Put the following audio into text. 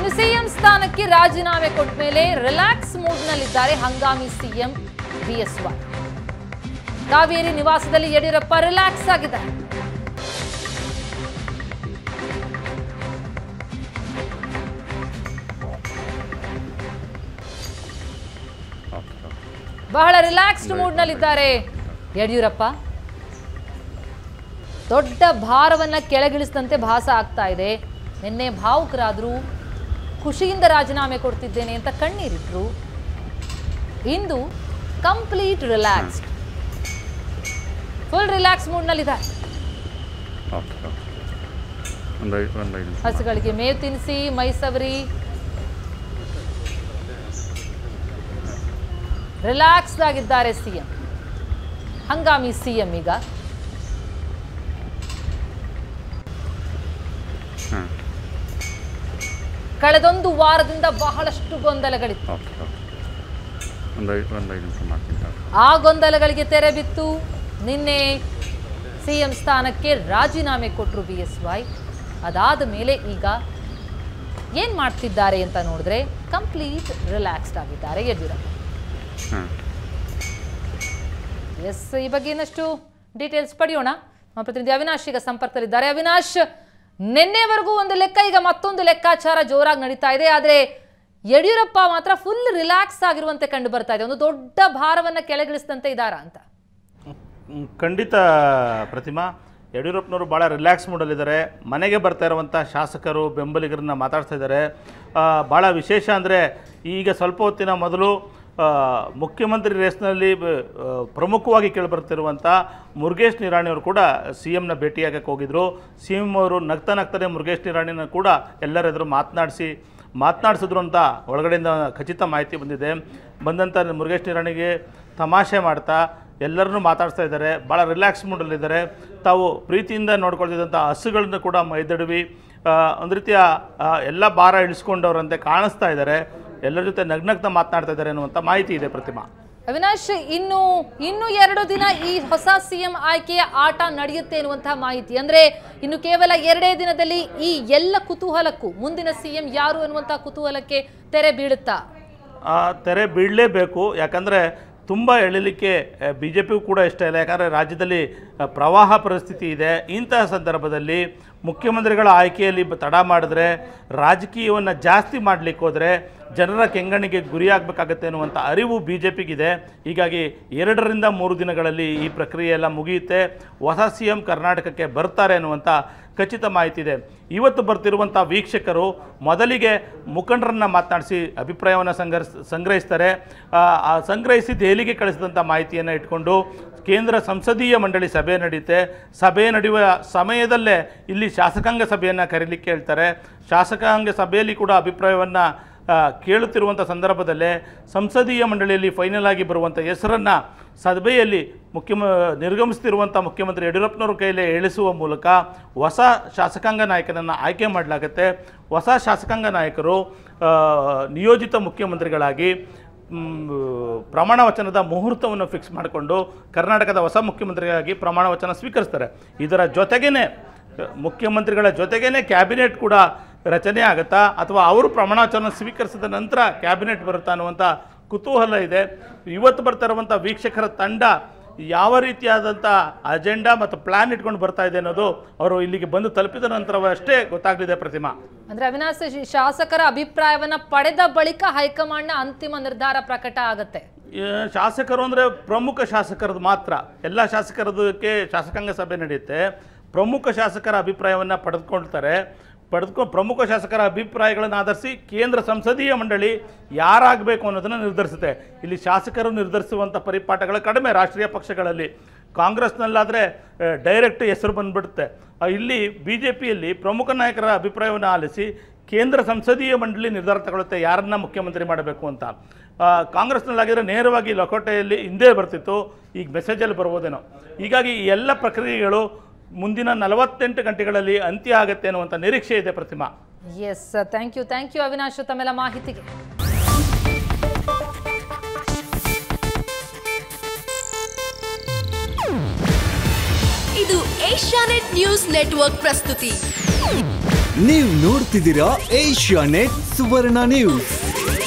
CM ಸ್ಥಾನಕ್ಕೆ ರಾಜೀನಾಮೆ ಕೊಟ್ಟ ಮೇಲೆ ರಿಲ್ಯಾಕ್ಸ್ ಮೂಡ್ನಲ್ಲಿದ್ದಾರೆ ಹಂಗಾಮಿ ಸಿಎಂ ಬಿಎಸ್ವೈ ಕಾವೇರಿ ನಿವಾಸದಲ್ಲಿ ಯಡಿಯೂರಪ್ಪ ರಿಲ್ಯಾಕ್ಸ್ ಆಗಿದ್ದಾರೆ ಓಕೆ ಓಕೆ ಬಹಳ ರಿಲ್ಯಾಕ್ಸ್ಡ್ ಮೂಡ್ನಲ್ಲಿದ್ದಾರೆ ಯಡಿಯೂರಪ್ಪ ದೊಡ್ಡ ಭಾರವನ್ನ ಕೆಳಗಿಳಿಸಿದಂತೆ ಭಾಸ ಆಗ್ತಾ ಇದೆ ನಿನ್ನೆ ಭಾವುಕರಾದ್ರು ಖುಷಿಯಿಂದ ರಾಜೀನಾಮೆ ಕೊಡ್ತಿದ್ದೇನೆ ಅಂತ ಕಣ್ಣೀರಿಟ್ರು ಇಂದು ಕಂಪ್ಲೀಟ್ ರಿಲ್ಯಾಕ್ಸ್ಡ್ ಫುಲ್ ರಿಲ್ಯಾಕ್ಸ್ ಮೂಡ್ನಲ್ಲಿದ್ದಾರೆ ಓಕೆ ಓಕೆ ಒಂದು ಐದು ಒಂದು ಐದು ನಿಮಿಷ ಹಸುಗಳಿಗೆ ಮೇವು ತಿನ್ನಿಸಿ ಮೈಸವರಿ ರಿಲ್ಯಾಕ್ಸ್ಡ್ ಆಗಿದ್ದಾರೆ ಸಿಎಂ ಹಂಗಾಮಿ ಸಿಎಂ ಈಗ ಹಾಂ ಕಳೆದೊಂದು ವಾರದಿಂದ ಬಹಳಷ್ಟು ಗೊಂದಲಗಳಿತ್ತು ಓಕೆ ಓಕೆ ಒಂದು ಐದು ಒಂದು ಐದು ನಿಮಿಷ ಮಾಡ್ತೀನಿ ಸರ್ ಆ ಗೊಂದಲಗಳಿಗೆ ತೆರೆ ಬಿತ್ತು ನಿನ್ನೆ ಸಿಎಂ ಸ್ಥಾನಕ್ಕೆ ರಾಜೀನಾಮೆ ಕೊಟ್ಟರು ಬಿ ಎಸ್ ವೈ ಅದಾದ ಮೇಲೆ ಈಗ ಏನು ಮಾಡ್ತಿದ್ದಾರೆ ಅಂತ ನೋಡಿದ್ರೆ ಕಂಪ್ಲೀಟ್ ರಿಲ್ಯಾಕ್ಸ್ಡ್ ಆಗಿದ್ದಾರೆ ಯಡಿಯೂರಪ್ಪ ಹಾಂ ಎಸ್ ಈ ಬಗ್ಗೆ ಇನ್ನಷ್ಟು ಡೀಟೇಲ್ಸ್ ಪಡೆಯೋಣ ನಮ್ಮ ಪ್ರತಿನಿಧಿ ಅವಿನಾಶ್ ಈಗ ಸಂಪರ್ಕದಲ್ಲಿದ್ದಾರೆ ಅವಿನಾಶ್ ನಿನ್ನೆವರೆಗೂ ಒಂದು ಲೆಕ್ಕ ಈಗ ಮತ್ತೊಂದು ಲೆಕ್ಕಾಚಾರ ಜೋರಾಗಿ ನಡೀತಾ ಇದೆ ಆದರೆ ಯಡಿಯೂರಪ್ಪ ಮಾತ್ರ ಫುಲ್ ರಿಲ್ಯಾಕ್ಸ್ ಆಗಿರುವಂತೆ ಕಂಡು ಬರ್ತಾ ಇದೆ ಒಂದು ದೊಡ್ಡ ಭಾರವನ್ನ ಕೆಳಗಿಳಿಸಿದಂತೆ ಇದ್ದಾರಾ ಅಂತ ಮ್, ಖಂಡಿತ ಪ್ರತಿಮಾ ಯಡಿಯೂರಪ್ಪನವರು ಭಾಳ ರಿಲ್ಯಾಕ್ಸ್ ಮೂಡಲ್ಲಿದ್ದಾರೆ ಮನೆಗೆ ಬರ್ತಾ ಇರುವಂಥ ಶಾಸಕರು ಬೆಂಬಲಿಗರನ್ನ ಮಾತಾಡ್ತಾ ಇದ್ದಾರೆ ಆ, ಭಾಳ ವಿಶೇಷ ಅಂದರೆ ಈಗ ಸ್ವಲ್ಪ ಹೊತ್ತಿನ ಮೊದಲು ಆ, ಮುಖ್ಯಮಂತ್ರಿ ರೇಸ್ನಲ್ಲಿ ಬ- ಆ, ಪ್ರಮುಖವಾಗಿ ಕೇಳಿಬರ್ತಿರುವಂಥ ಮುರುಗೇಶ್ ನಿರಾಣಿಯವರು ಕೂಡ ಸಿ ಎಮ್ನ ಭೇಟಿಯಾಗಕ್ಕೆ ಹೋಗಿದ್ರು ಸಿ ಎಮ್ ಅವರು ನಗ್ತಾ ನಗ್ತಾನೆ ಮುರುಗೇಶ್ ನಿರಾಣಿನ ಕೂಡ ಎಲ್ಲರೆದುರು ಮಾತನಾಡಿಸಿ ಮಾತನಾಡಿಸಿದ್ರು ಅಂತ ಒಳಗಡೆಯಿಂದ ಖಚಿತ ಮಾಹಿತಿ ಬಂದಿದೆ ಬಂದಂಥ ಮುರುಗೇಶ್ ನಿರಾಣಿಗೆ ತಮಾಷೆ ಮಾಡ್ತಾ ಎಲ್ಲರನ್ನೂ ಮಾತಾಡ್ತಾ ಇದ್ದಾರೆ ಭಾಳ ರಿಲ್ಯಾಕ್ಸ್ ಮೂಡಲ್ಲಿದ್ದಾರೆ ತಾವು ಪ್ರೀತಿಯಿಂದ ನೋಡ್ಕೊಳ್ತಿದ್ದಂಥ ಹಸುಗಳನ್ನ ಕೂಡ ಮೈದಡುವಿ ಆ, ಒಂದು ರೀತಿಯ ಆ, ಎಲ್ಲ ಭಾರ ಇಳಿಸ್ಕೊಂಡವರಂತೆ ಕಾಣಿಸ್ತಾ ಇದ್ದಾರೆ ಎಲ್ಲರ ಜೊತೆ ನಗ್ನಗ್ತಾ ಮಾತನಾಡ್ತಾ ಇದ್ದಾರೆ ಅನ್ನುವಂಥ ಮಾಹಿತಿ ಇದೆ ಪ್ರತಿಮಾ ಅವಿನಾಶ್ ಇನ್ನು ಇನ್ನು ಎರಡು ದಿನ ಈ ಹೊಸ ಸಿಎಂ ಆಯ್ಕೆಯ ಆಟ ನಡೆಯುತ್ತೆ ಎನ್ನುವಂತಹ ಮಾಹಿತಿ ಅಂದ್ರೆ ಇನ್ನು ಕೇವಲ ಎರಡೇ ದಿನದಲ್ಲಿ ಈ ಎಲ್ಲ ಕುತೂಹಲಕ್ಕೂ ಮುಂದಿನ ಸಿಎಂ ಯಾರು ಎನ್ನುವಂತಹ ಕುತೂಹಲಕ್ಕೆ ತೆರೆ ಬೀಳುತ್ತಾ ಆ ತೆರೆ ಬೀಳಲೇಬೇಕು ಯಾಕಂದರೆ ತುಂಬ ಎಳಿಲಿಕ್ಕೆ ಬಿ ಜೆ ಪಿಗೂ ಕೂಡ ಇಷ್ಟ ಇಲ್ಲ ಯಾಕಂದರೆ ರಾಜ್ಯದಲ್ಲಿ ಆ, ಪ್ರವಾಹ ಪರಿಸ್ಥಿತಿ ಇದೆ ಇಂತಹ ಸಂದರ್ಭದಲ್ಲಿ ಮುಖ್ಯಮಂತ್ರಿಗಳ ಆಯ್ಕೆಯಲ್ಲಿ ಬ- ತಡ ಮಾಡಿದ್ರೆ ರಾಜಕೀಯವನ್ನು ಜಾಸ್ತಿ ಮಾಡಲಿಕ್ಕೆ ಹೋದರೆ ಜನರ ಕೆಂಗಣ್ಣಿಗೆ ಗುರಿಯಾಗಬೇಕಾಗತ್ತೆ ಅನ್ನುವಂಥ ಅರಿವು ಬಿ ಜೆ ಪಿಗಿದೆ ಹೀಗಾಗಿ ಎರಡರಿಂದ ಮೂರು ದಿನಗಳಲ್ಲಿ ಈ ಪ್ರಕ್ರಿಯೆ ಎಲ್ಲ ಮುಗಿಯುತ್ತೆ ಹೊಸ ಸಿ ಎಂ ಕರ್ನಾಟಕಕ್ಕೆ ಬರ್ತಾರೆ ಅನ್ನುವಂಥ ಖಚಿತ ಮಾಹಿತಿ ಇದೆ ಇವತ್ತು ಬರ್ತಿರುವಂಥ ವೀಕ್ಷಕರು ಮೊದಲಿಗೆ ಮುಖಂಡರನ್ನ ಮಾತನಾಡಿಸಿ ಅಭಿಪ್ರಾಯವನ್ನು ಸಂಗ್ರಹಿಸ್ ಸಂಗ್ರಹಿಸ್ತಾರೆ ಆ, ಆ ಸಂಗ್ರಹಿಸಿ ದೆಹಲಿಗೆ ಕಳಿಸಿದಂಥ ಮಾಹಿತಿಯನ್ನು ಇಟ್ಕೊಂಡು ಕೇಂದ್ರ ಸಂಸದೀಯ ಮಂಡಳಿ ಸಭೆ ನಡೆಯುತ್ತೆ ಸಭೆ ನಡೆಯುವ ಸಮಯದಲ್ಲೇ ಇಲ್ಲಿ ಶಾಸಕಾಂಗ ಸಭೆಯನ್ನು ಕರೀಲಿಕ್ಕೆ ಹೇಳ್ತಾರೆ ಶಾಸಕಾಂಗ ಸಭೆಯಲ್ಲಿ ಕೂಡ ಅಭಿಪ್ರಾಯವನ್ನು ಆ, ಕೇಳುತ್ತಿರುವಂಥ ಸಂದರ್ಭದಲ್ಲೇ ಸಂಸದೀಯ ಮಂಡಳಿಯಲ್ಲಿ ಫೈನಲ್ ಆಗಿ ಬರುವಂಥ ಹೆಸರನ್ನು ಸಭೆಯಲ್ಲಿ ಮುಖ್ಯಮ ನಿರ್ಗಮಿಸ್ತಿರುವಂಥ ಮುಖ್ಯಮಂತ್ರಿ ಯಡಿಯೂರಪ್ಪನವ್ರ ಕೈಯಲ್ಲಿ ಇಳಿಸುವ ಮೂಲಕ ಹೊಸ ಶಾಸಕಾಂಗ ನಾಯಕನನ್ನು ಆಯ್ಕೆ ಮಾಡಲಾಗುತ್ತೆ ಹೊಸ ಶಾಸಕಾಂಗ ನಾಯಕರು ಆ, ನಿಯೋಜಿತ ಮುಖ್ಯಮಂತ್ರಿಗಳಾಗಿ ಮ್, ಪ್ರಮಾಣ ವಚನದ ಮುಹೂರ್ತವನ್ನು ಫಿಕ್ಸ್ ಮಾಡಿಕೊಂಡು ಕರ್ನಾಟಕದ ಹೊಸ ಮುಖ್ಯಮಂತ್ರಿಯಾಗಿ ಪ್ರಮಾಣ ವಚನ ಸ್ವೀಕರಿಸ್ತಾರೆ ಇದರ ಜೊತೆಗೇನೆ ಮುಖ್ಯಮಂತ್ರಿಗಳ ಜೊತೆಗೇನೆ ಕ್ಯಾಬಿನೆಟ್ ಕೂಡ ರಚನೆ ಆಗುತ್ತಾ ಅಥವಾ ಅವರು ಪ್ರಮಾಣ ವಚನ ಸ್ವೀಕರಿಸಿದ ನಂತರ ಕ್ಯಾಬಿನೆಟ್ ಬರುತ್ತಾ ಅನ್ನುವಂಥ ಕುತೂಹಲ ಇದೆ ಇವತ್ತು ಬರ್ತಾ ಇರುವಂಥ ವೀಕ್ಷಕರ ತಂಡ ಯಾವ ರೀತಿಯಾದಂಥ ಅಜೆಂಡಾ ಮತ್ತು ಪ್ಲಾನ್ ಇಟ್ಕೊಂಡು ಬರ್ತಾ ಇದೆ ಅನ್ನೋದು ಅವರು ಇಲ್ಲಿಗೆ ಬಂದು ತಲುಪಿದ ನಂತರವಷ್ಟೇ ಗೊತ್ತಾಗಲಿದೆ ಪ್ರತಿಮಾ ಅಂದ್ರೆ ಅವಿನಾಶ್ ಶಿ- ಶಾಸಕರ ಅಭಿಪ್ರಾಯವನ್ನ ಪಡೆದ ಬಳಿಕ ಹೈಕಮಾಂಡ್ನ ಅಂತಿಮ ನಿರ್ಧಾರ ಪ್ರಕಟ ಆಗತ್ತೆ ಈ ಶಾಸಕರು ಅಂದರೆ ಪ್ರಮುಖ ಶಾಸಕರದ್ದು ಮಾತ್ರ ಎಲ್ಲ ಶಾಸಕರದಕ್ಕೆ ಶಾಸಕಾಂಗ ಸಭೆ ನಡೆಯುತ್ತೆ ಪ್ರಮುಖ ಶಾಸಕರ ಅಭಿಪ್ರಾಯವನ್ನು ಪಡೆದುಕೊಳ್ತಾರೆ ಪಡೆದುಕೊಂಡು ಪ್ರಮುಖ ಶಾಸಕರ ಅಭಿಪ್ರಾಯಗಳನ್ನು ಆಧರಿಸಿ ಕೇಂದ್ರ ಸಂಸದೀಯ ಮಂಡಳಿ ಯಾರಾಗಬೇಕು ಅನ್ನೋದನ್ನು ನಿರ್ಧರಿಸುತ್ತೆ ಇಲ್ಲಿ ಶಾಸಕರು ನಿರ್ಧರಿಸುವಂಥ ಪರಿಪಾಠಗಳು ಕಡಿಮೆ ರಾಷ್ಟ್ರೀಯ ಪಕ್ಷಗಳಲ್ಲಿ ಕಾಂಗ್ರೆಸ್ನಲ್ಲಾದರೆ ಡೈರೆಕ್ಟ್ ಹೆಸರು ಬಂದ್ಬಿಡುತ್ತೆ ಆ, ಇಲ್ಲಿ ಬಿ ಜೆ ಪಿಯಲ್ಲಿ ಪ್ರಮುಖ ನಾಯಕರ ಅಭಿಪ್ರಾಯವನ್ನು ಆಲಿಸಿ ಕೇಂದ್ರ ಸಂಸದೀಯ ಮಂಡಳಿ ನಿರ್ಧಾರ ತಗೊಳುತ್ತೆ ಯಾರನ್ನ ಮುಖ್ಯಮಂತ್ರಿ ಮಾಡಬೇಕು ಅಂತ ಆ, ಕಾಂಗ್ರೆಸ್ನಲ್ಲಾಗಿದ್ರೆ ನೇರವಾಗಿ ಲಕೋಟೆಯಲ್ಲಿ ಹಿಂದೆ ಬರ್ತಿತ್ತು ಈಗ ಮೆಸೇಜಲ್ಲಿ ಬರ್ಬೋದೇನೋ ಹೀಗಾಗಿ ಈ ಎಲ್ಲ ಪ್ರಕ್ರಿಯೆಗಳು ಮುಂದಿನ ನಲವತ್ತೆಂಟು ಗಂಟೆಗಳಲ್ಲಿ ಅಂತ್ಯ ಆಗುತ್ತೆ ಅನ್ನುವಂಥ ನಿರೀಕ್ಷೆ ಇದೆ Pratima yes thank you thank you Avinash ತಮ್ಮೆಲ್ಲ ಮಾಹಿತಿಗೆ ಇದು ಏಷ್ಯಾನೆಟ್ ನ್ಯೂಸ್ ನೆಟ್ವರ್ಕ್ ಪ್ರಸ್ತುತಿ ನೀವು ನೋಡ್ತಿದ್ದೀರಾ ಏಷ್ಯಾ ನೆಟ್ ಸುವರ್ಣ ನ್ಯೂಸ್